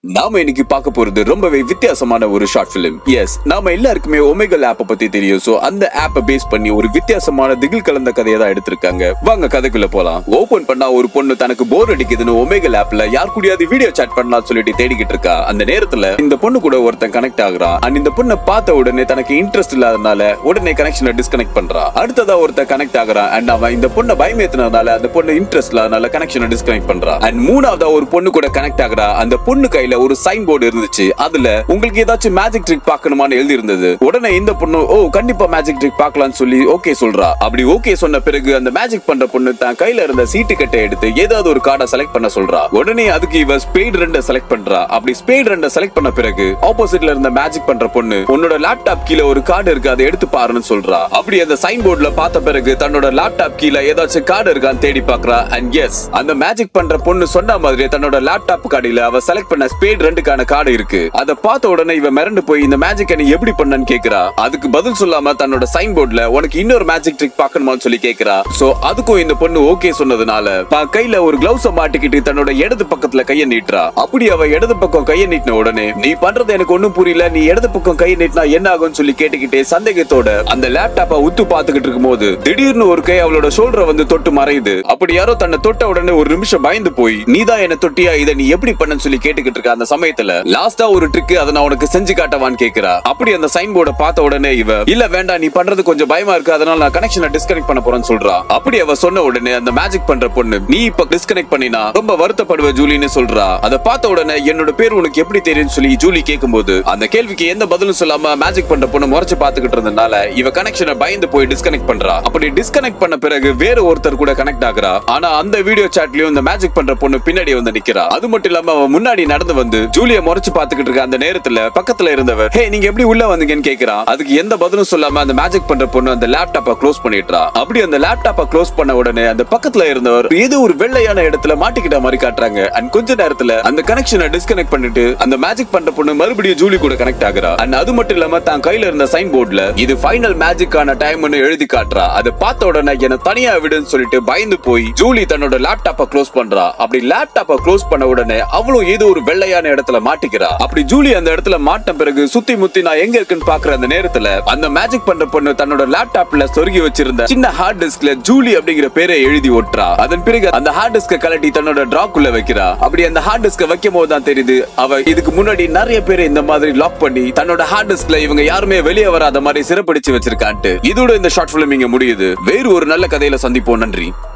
நாம இன்னைக்கு பார்க்க போறது ரொம்பவே வித்தியாசமான ஒரு ஷார்ட் பிலிம் எஸ் நாம எல்லாருக்குமே ஒமேகல் ஆப்ப பத்தி தெரியும் சோ அந்த ஆப்ப பேஸ் பண்ணி ஒரு வித்தியாசமான திகில் கலந்த கதையை தான் எடுத்திருக்காங்க வாங்க கதைக்குள்ள போலாம் ஓபன் பண்ணா ஒரு பொண்ணு தனக்கு போர் அடிக்குதுன்னு ஒமேகல் ஆப்ல யார் கூடயாவது வீடியோ சாட் பண்ணலாம் சொல்லிட்டு தேடிக்கிட்டு இருக்கா அந்த நேரத்துல இந்த பொண்ணு கூட ஒருத்தன் கனெக்ட் ஆகுறான் அண்ட் இந்த பொண்ணை பார்த்த உடனே தனக்கு இன்ட்ரெஸ்ட் இல்லாதனால உடனே கனெக்ஷனை டிஸ்கனெக்ட் பண்றான் அடுத்ததா ஒருத்தன் கனெக்ட் ஆகுறான் அண்ட் அவன் இந்த பொண்ணை பயமேத்தினதுனால அந்த பொண்ணு இன்ட்ரெஸ்ட் இல்லாதனால கனெக்ஷனை டிஸ்கனெக்ட் பண்றான் அண்ட் மூணாவதா ஒரு பொண்ணு கூட கனெக்ட் ஆகுறா அந்த பொண்ணு கையில ஒரு சைன் போர்டு இருந்துச்சு அதுல உங்களுக்கு ஏதாச்சும் மேஜிக் ட்ரிக் பார்க்கணுமான்னு எழுதி இருந்தது உடனே இந்த பொண்ணு ஓ கண்டிப்பா மேஜிக் ட்ரிக் பார்க்கலாம்னு சொல்லி ஓகே சொல்றா அப்படி ஓகே சொன்ன பிறகு அந்த மேஜிக் பண்ற பொண்ணு தான் கையில இருந்த சீட்டு கட்டை எடுத்து ஏதாவது ஒரு கார்டை செலக்ட் பண்ண சொல்றா உடனே அதுக்கு இவ ஸ்பேட் ரெண்ட செலக்ட் பண்றா அப்படி ஸ்பேட் ரெண்ட செலக்ட் பண்ண பிறகு ஆப்போசிட்ல இருந்த மேஜிக் பண்ற பொண்ணு உன்னோட லேப்டாப் கீழ ஒரு கார்டு இருக்கு அதை எடுத்து பாருன்னு சொல்றா அப்படி அந்த சைன் போர்டுல பார்த்த பிறகு தன்னோட லேப்டாப் கீழ ஏதாச்சும் கார்டு இருக்கான்னு தேடி பாக்குறா அண்ட் எஸ் அந்த மேஜிக் பண்ற பொண்ணு சொன்ன மாதிரி தன்னோட லேப்டாப் கார்டில அவ செலக்ட் பண்ண ஸ்பேட் ரெண்டுக்கான கார்டு இருக்கு அதை பார்த்த உடனே இவ மிரண்டு போய் இந்த மேஜிக் நீ எப்படி பண்ணன்னு கேக்குறா அதுக்கு பதில் சொல்லாம தன்னோட சைன் போர்டுல உனக்கு இன்னொரு மேஜிக் ட்ரிக் பார்க்கணுமான்னு சொல்லி கேக்குறா சோ அதுக்கும் இந்த பொண்ணு ஓகே சொன்னதுனால தான் கையில ஒரு கிளவுஸ மாட்டிக்கிட்டு தன்னோட இடது பக்கத்துல கைய நீட்டுறா அப்படி அவ இடது பக்கம் கைய நீட்டின உடனே நீ பண்றது எனக்கு ஒண்ணும் புரியல நீ இடது பக்கம் கைய நீட்டினா என்ன ஆகும்னு சொல்லி கேட்டுக்கிட்டே சந்தேகத்தோட அந்த லேப்டாப்ப உத்து பாத்துக்கிட்டு இருக்கும்போது திடீர்னு ஒரு கை அவளோட ஷோல்டரை வந்து தொட்டு மறையுது அப்படி யாரோ தன்னை தொட்ட உடனே ஒரு நிமிஷம் பயந்து போய் நீதான் என்ன தொட்டியா இதை நீ எப்படி பண்ணன்னு சொல்லி கேட்டுக்கிட்டு இருக்க அந்த சமயத்துல லாஸ்டா ஒரு ட்ரிக் அதை நான் உனக்கு செஞ்சு காட்டவான்னு கேக்குறா அப்படி அந்த சைன் போர்டை பார்த்த உடனே இவ இல்ல வேண்டாம் நீ பண்றது கொஞ்சம் பயமா இருக்கு அதனால நான் கனெக்ஷனை டிஸ்கனெக்ட் பண்ண போறேன்னு சொல்றா அப்படி அவ சொன்ன உடனே அந்த மேஜிக் பண்ற பொண்ணு நீ இப்ப டிஸ்கனெக்ட் பண்ணினா ரொம்ப வருத்தப்படுவ ஜூலின்னு சொல்றா அதை பார்த்த உடனே என்னோட பேர் உனக்கு எப்படி தெரியும் சொல்லி ஜூலி கேட்கும்போது அந்த கேள்விக்கு எந்த பதிலும் சொல்லாம மேஜிக் பண்ற பொண்ணு முறைச்சு பாத்துக்கிட்டு இருந்தனால இவ கனெக்ஷனை பயந்து போய் டிஸ்கனெக்ட் பண்றா அப்படி டிஸ்கனெக்ட் பண்ண பிறகு வேற ஒருத்தர் கூட கனெக்ட் ஆகுறா ஆனா அந்த வீடியோ சாட்லயும் இந்த மேஜிக் பண்ற பொண்ணு பின்னாடி வந்து நிக்கிறா அது மட்டும் இல்லாம அவ முன்னாடி நடந்து வந்து ஜூலிய முறைச்சு பாத்துக்கிட்டு இருக்க அந்த நேரத்துல பக்கத்துல இருந்தவர் ஹே நீங்க எப்படி உள்ள வந்தீங்கன்னு கேக்குறான் அதுக்கு எந்த பதிலும் சொல்லாம அந்த மேஜிக் பண்ற பொண்ணு அந்த லேப்டாப்ப க்ளோஸ் பண்ணிடுறா அப்படி அந்த லேப்டாப்ப க்ளோஸ் பண்ண உடனே அந்த பக்கத்துல இருந்தவர் ஏதோ ஒரு வெள்ளையான இடத்துல மாட்டிக்கிட்ட மாதிரி காட்டுறாங்க அண்ட் கொஞ்ச நேரத்துல அந்த கனெக்ஷனை டிஸ்கனெக்ட் பண்ணிட்டு அந்த மேஜிக் பண்ற பொண்ணு மறுபடியும் ஜூலி கூட கனெக்ட் ஆகுறா அண்ட் அது மட்டும் இல்லாம தான் கையில இருந்த சைன் போர்டுல இது ஃபைனல் மேஜிக்கான டைம்னு எழுதி காட்டுறா அதை பார்த்த உடனே என்ன தனியா விடுன்னு சொல்லிட்டு பயந்து போய் ஜூலி தன்னோட லேப்டாப்ப க்ளோஸ் பண்றா அப்படி லேப்டாப்ப க்ளோஸ் பண்ண உடனே அவளும் ஏதோ ஒரு வெள்ளையான இடத்துல மாட்டிக்கிறா அப்படி ஜூலி அந்த இடத்துல மாட்டின பிறகு சுத்தி முத்தி நான் எங்க இருக்குன்னு பாக்குற அந்த நேரத்துல அந்த மேஜிக் பண்ற பொண்ணு தன்னோட லேப்டாப்ல சொருகி வச்சிருந்த சின்ன ஹார்ட் டிஸ்க்ல ஜூலி அப்படிங்கிற பேரை எழுதி ஒட்டுறா அதன் பிறகு அந்த ஹார்ட் டிஸ்க கலட்டி தன்னோட டிராக்குள்ள வைக்கிறா அப்படி அந்த ஹார்ட் டிஸ்க வைக்கும் போது தான் தெரியுது அவ இதுக்கு முன்னாடி நிறைய பேர் இந்த மாதிரி லாக் பண்ணி தன்னோட ஹார்ட் டிஸ்க்ல இவங்க யாருமே வெளியே வராத மாதிரி சிறப்பிடிச்சு வச்சிருக்கான்ட்டு இதோட இந்த ஷார்ட் பிலிம் இங்க முடியுது வேறு ஒரு நல்ல கதையில சந்திப்போம் நன்றி